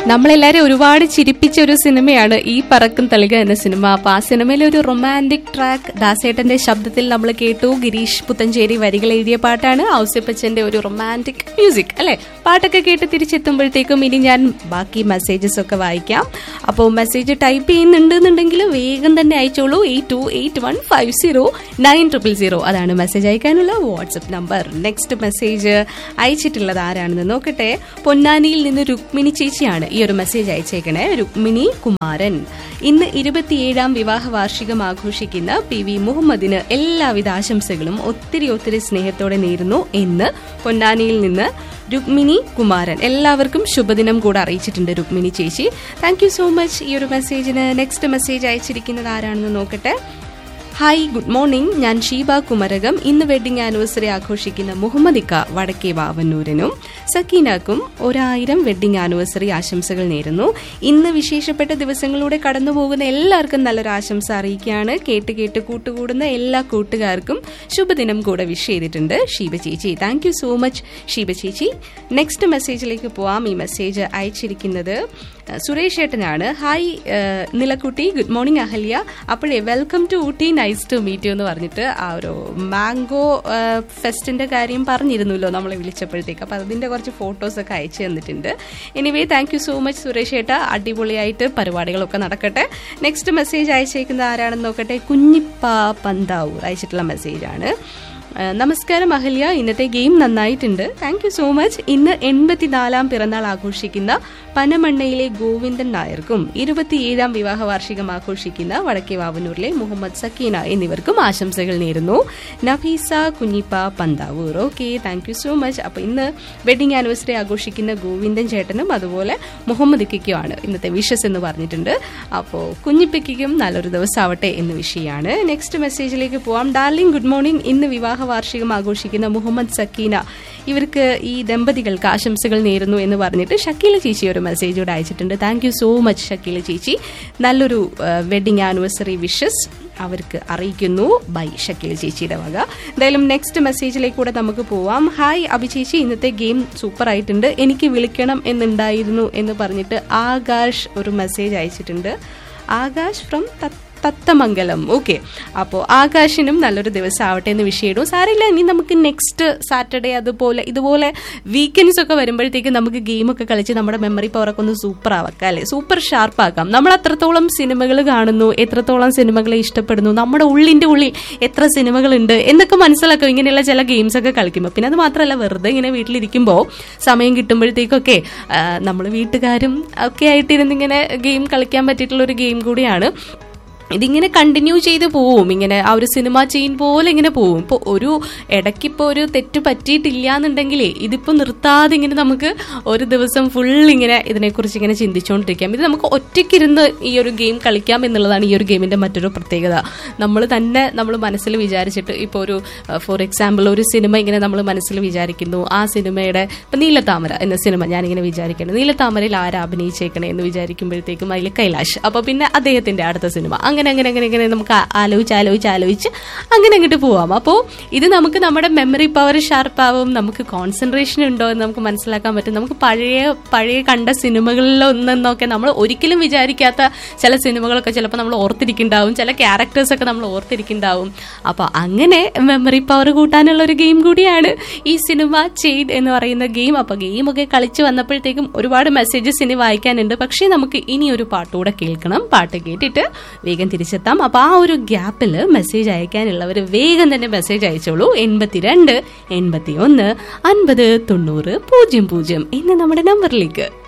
നമ്മളെല്ലാരും ഒരുപാട് ചിരിപ്പിച്ച ഒരു സിനിമയാണ് ഈ പറക്കും തളിക എന്ന സിനിമ അപ്പൊ ആ സിനിമയിലെ ഒരു റൊമാൻറ്റിക് ട്രാക്ക് ദാസേട്ടന്റെ ശബ്ദത്തിൽ നമ്മൾ കേട്ടു ഗിരീഷ് പുത്തഞ്ചേരി വരികൾ എഴുതിയ പാട്ടാണ് ഔസ്യപ്പച്ചന്റെ ഒരു റൊമാൻറ്റിക് മ്യൂസിക് അല്ലെ പാട്ടൊക്കെ കേട്ട് തിരിച്ചെത്തുമ്പോഴത്തേക്കും ഇനി ഞാൻ ബാക്കി മെസ്സേജസ് ഒക്കെ വായിക്കാം അപ്പോൾ മെസ്സേജ് ടൈപ്പ് ചെയ്യുന്നുണ്ടെന്നുണ്ടെങ്കിൽ വേഗം തന്നെ അയച്ചോളൂ eight two eight one five zero nine triple zero അതാണ് മെസ്സേജ് അയക്കാനുള്ള വാട്സപ്പ് നമ്പർ നെക്സ്റ്റ് മെസ്സേജ് അയച്ചിട്ടുള്ളത് ആരാണെന്ന് നോക്കട്ടെ പൊന്നാനിയിൽ നിന്ന് രുക്മിണി ചേച്ചിയാണ് ഈ ഒരു മെസ്സേജ് അയച്ചേക്കണേ രുക്മിണി കുമാരൻ ഇന്ന് ഇരുപത്തിയേഴാം വിവാഹ വാർഷികം ആഘോഷിക്കുന്ന പി വി മുഹമ്മദിന് എല്ലാവിധ ആശംസകളും ഒത്തിരി ഒത്തിരി സ്നേഹത്തോടെ നേരുന്നു എന്ന് പൊന്നാനിയിൽ നിന്ന് രുക്മിണി കുമാരൻ എല്ലാവർക്കും ശുഭദിനം കൂടെ അറിയിച്ചിട്ടുണ്ട് രുക്മിണി ചേച്ചി താങ്ക് യു സോ മച്ച് ഈ ഒരു മെസ്സേജിന് നെക്സ്റ്റ് മെസ്സേജ് അയച്ചിരിക്കുന്നത് ആരാണെന്ന് നോക്കട്ടെ ഹായ് ഗുഡ് മോർണിംഗ് ഞാൻ ഷീബ കുമരകം ഇന്ന് വെഡിങ് ആനിവേഴ്സറി ആഘോഷിക്കുന്ന മുഹമ്മദിക്ക വടക്കേ വാവന്നൂരിനും സക്കീനക്കും ഒരായിരം വെഡിങ് ആനിവേഴ്സറി ആശംസകൾ നേരുന്നു ഇന്ന് വിശേഷപ്പെട്ട ദിവസങ്ങളിലൂടെ കടന്നു പോകുന്ന എല്ലാവർക്കും നല്ലൊരു ആശംസ അറിയിക്കുകയാണ് കേട്ട് കേട്ട് കൂട്ടുകൂടുന്ന എല്ലാ കൂട്ടുകാർക്കും ശുഭദിനം കൂടെ വിഷ് ചെയ്തിട്ടുണ്ട് ഷീബ ചേച്ചി thank you so much Sheeba ചേച്ചി നെക്സ്റ്റ് മെസ്സേജിലേക്ക് പോവാം ഈ മെസ്സേജ് അയച്ചിരിക്കുന്നത് അഹ് സുരേഷ് ഏട്ടനാണ് ഹായ് അഹ് നിലക്കുട്ടി ഗുഡ് മോർണിംഗ് അഹല്യ അപ്പോഴേ welcome to Ooty nice to meet you എന്ന് പറഞ്ഞിട്ട് ആ ഒരു മാംഗോ ഫെസ്റ്റിന്റെ കാര്യം പറഞ്ഞിരുന്നല്ലോ നമ്മളെ വിളിച്ചപ്പോഴത്തേക്ക് അപ്പൊ അതിന്റെ കുറച്ച് ഫോട്ടോസ് ഒക്കെ അയച്ചു തന്നിട്ടുണ്ട് anyway thank you so much Suresh ഏട്ട അടിപൊളിയായിട്ട് പരിപാടികളൊക്കെ നടക്കട്ടെ നെക്സ്റ്റ് മെസ്സേജ് അയച്ചേക്കുന്നത് ആരാണെന്ന് നോക്കട്ടെ കുഞ്ഞിപ്പ പന്താവൂർ അയച്ചിട്ടുള്ള മെസ്സേജാണ് ഏഹ് നമസ്കാരം അഹല്യ ഇന്നത്തെ ഗെയിം നന്നായിട്ടുണ്ട് താങ്ക് യു സോ മച്ച് ഇന്ന് എൺപത്തിനാലാം പിറന്നാൾ ആഘോഷിക്കുന്ന പനമണ്ണയിലെ ഗോവിന്ദൻ നായർക്കും ഇരുപത്തിയേഴാം വിവാഹ വാർഷികം ആഘോഷിക്കുന്ന വടക്കേ വാവനൂരിലെ മുഹമ്മദ് സക്കീന എന്നിവർക്കും ആശംസകൾ നേരുന്നു Nafeesa Kunhippa Panthavoor okay thank you so much അപ്പൊ ഇന്ന് വെഡിങ് ആനിവേഴ്സറി ആഘോഷിക്കുന്ന ഗോവിന്ദൻ ചേട്ടനും അതുപോലെ മുഹമ്മദ് ഇക്കയ്ക്കുമാണ് ഇന്നത്തെ വിഷസ് എന്ന് പറഞ്ഞിട്ടുണ്ട് അപ്പോൾ കുഞ്ഞിപ്പിക്കും നല്ലൊരു ദിവസം ആവട്ടെ എന്ന് വിഷയമാണ് നെക്സ്റ്റ് മെസ്സേജിലേക്ക് പോവാം ഡാർലിംഗ് ഗുഡ് മോർണിംഗ് ഇന്ന് വിവാഹ വാർഷികം ആഘോഷിക്കുന്ന മുഹമ്മദ് സക്കീന ഇവർക്ക് ഈ ദമ്പതികൾക്ക് ആശംസകൾ നേരുന്നു എന്ന് പറഞ്ഞിട്ട് ഷക്കീല ചേച്ചി ഒരു മെസ്സേജ് കൂടെ അയച്ചിട്ടുണ്ട് thank you so much Shakeela ചേച്ചി നല്ലൊരു വെഡിങ് ആനിവേഴ്സറി വിഷസ് അവർക്ക് അറിയിക്കുന്നു ബൈ ഷക്കീല ചേച്ചിയുടെ വക എന്തായാലും നെക്സ്റ്റ് മെസ്സേജിലേക്ക് കൂടെ നമുക്ക് പോവാം ഹായ് അഭി ചേച്ചി ഇന്നത്തെ ഗെയിം സൂപ്പർ ആയിട്ടുണ്ട് എനിക്ക് വിളിക്കണം എന്നുണ്ടായിരുന്നു എന്ന് പറഞ്ഞിട്ട് ആകാശ് ഒരു മെസ്സേജ് അയച്ചിട്ടുണ്ട് ആകാശ് ഫ്രം തത്തമംഗലം ഓക്കെ അപ്പോൾ ആകാശിനും നല്ലൊരു ദിവസം ആവട്ടെ എന്ന് വിഷയമിടും സാറില്ല ഇനി നമുക്ക് നെക്സ്റ്റ് സാറ്റർഡേ അതുപോലെ ഇതുപോലെ വീക്കെൻഡ്സ് ഒക്കെ വരുമ്പോഴത്തേക്ക് നമുക്ക് ഗെയിമൊക്കെ കളിച്ച് നമ്മുടെ മെമ്മറി പവറൊക്കെ ഒന്ന് സൂപ്പർ ആവാക്കാം അല്ലെ സൂപ്പർ ഷാർപ്പാക്കാം നമ്മൾ അത്രത്തോളം സിനിമകൾ കാണുന്നു എത്രത്തോളം സിനിമകളെ ഇഷ്ടപ്പെടുന്നു നമ്മുടെ ഉള്ളിന്റെ ഉള്ളിൽ എത്ര സിനിമകളുണ്ട് എന്നൊക്കെ മനസ്സിലാക്കും ഇങ്ങനെയുള്ള ചില ഗെയിംസ് ഒക്കെ കളിക്കുമ്പോൾ പിന്നെ അത് മാത്രമല്ല വെറുതെ ഇങ്ങനെ വീട്ടിലിരിക്കുമ്പോൾ സമയം കിട്ടുമ്പോഴത്തേക്കൊക്കെ നമ്മൾ വീട്ടുകാരും ഒക്കെ ആയിട്ടിരുന്നിങ്ങനെ ഗെയിം കളിക്കാൻ പറ്റിയിട്ടുള്ള ഒരു ഗെയിം കൂടിയാണ് ഇതിങ്ങനെ കണ്ടിന്യൂ ചെയ്ത് പോവും ഇങ്ങനെ ആ ഒരു സിനിമ ചെയിൻ പോലെ ഇങ്ങനെ പോവും ഇപ്പോൾ ഒരു ഇടയ്ക്കിപ്പോൾ ഒരു തെറ്റ് പറ്റിയിട്ടില്ല എന്നുണ്ടെങ്കിലേ ഇതിപ്പോൾ നിർത്താതെ ഇങ്ങനെ നമുക്ക് ഒരു ദിവസം ഫുൾ ഇങ്ങനെ ഇതിനെക്കുറിച്ച് ഇങ്ങനെ ചിന്തിച്ചുകൊണ്ടിരിക്കാം ഇത് നമുക്ക് ഒറ്റയ്ക്കിരുന്ന് ഈ ഒരു ഗെയിം കളിക്കാം എന്നുള്ളതാണ് ഈ ഒരു ഗെയിമിന്റെ മറ്റൊരു പ്രത്യേകത നമ്മൾ തന്നെ നമ്മൾ മനസ്സിൽ വിചാരിച്ചിട്ട് ഇപ്പോൾ ഒരു ഫോർ എക്സാമ്പിൾ ഒരു സിനിമ ഇങ്ങനെ നമ്മൾ മനസ്സിൽ വിചാരിക്കുന്നു ആ സിനിമയുടെ ഇപ്പം നീലത്താമര എന്ന സിനിമ ഞാനിങ്ങനെ വിചാരിക്കുന്നത് നീലത്താമരയിൽ ആരാ അഭിനയിച്ചേക്കണേ എന്ന് വിചാരിക്കുമ്പോഴത്തേക്കും അതിൽ കൈലാഷ് അപ്പോൾ പിന്നെ അദ്ദേഹത്തിന്റെ അടുത്ത സിനിമ അങ്ങനെ അങ്ങനെ അങ്ങനെ അങ്ങനെ നമുക്ക് ആലോചിച്ച് ആലോചിച്ച് ആലോചിച്ച് അങ്ങനെ അങ്ങോട്ട് പോവാം അപ്പോൾ ഇത് നമുക്ക് നമ്മുടെ മെമ്മറി പവർ ഷാർപ്പാവും നമുക്ക് കോൺസെൻട്രേഷൻ ഉണ്ടോ എന്ന് നമുക്ക് മനസ്സിലാക്കാൻ പറ്റും നമുക്ക് പഴയ പഴയ കണ്ട സിനിമകളിലൊന്നെന്നൊക്കെ നമ്മൾ ഒരിക്കലും വിചാരിക്കാത്ത ചില സിനിമകളൊക്കെ ചിലപ്പോൾ നമ്മൾ ഓർത്തിരിക്കുന്നുണ്ടാവും ചില ക്യാരക്ടേഴ്സൊക്കെ നമ്മൾ ഓർത്തിരിക്കുന്നുണ്ടാവും അപ്പോൾ അങ്ങനെ മെമ്മറി പവർ കൂട്ടാനുള്ള ഒരു ഗെയിം കൂടിയാണ് ഈ സിനിമ ചെയ്ത് എന്ന് പറയുന്ന ഗെയിം അപ്പോൾ ഗെയിമൊക്കെ കളിച്ച് വന്നപ്പോഴത്തേക്കും ഒരുപാട് മെസ്സേജസ് ഇനി വായിക്കാനുണ്ട് പക്ഷേ നമുക്ക് ഇനി ഒരു പാട്ടുകൂടെ കേൾക്കണം പാട്ട് കേട്ടിട്ട് വേഗം തിരിച്ചെത്താം അപ്പൊ ആ ഒരു ഗ്യാപ്പിൽ മെസ്സേജ് അയക്കാനുള്ളവർ വേഗം തന്നെ മെസ്സേജ് അയച്ചോളൂ എൺപത്തിരണ്ട് എൺപത്തി ഒന്ന് അൻപത് തൊണ്ണൂറ് പൂജ്യം പൂജ്യം എന്ന നമ്മുടെ നമ്പറിലേക്ക്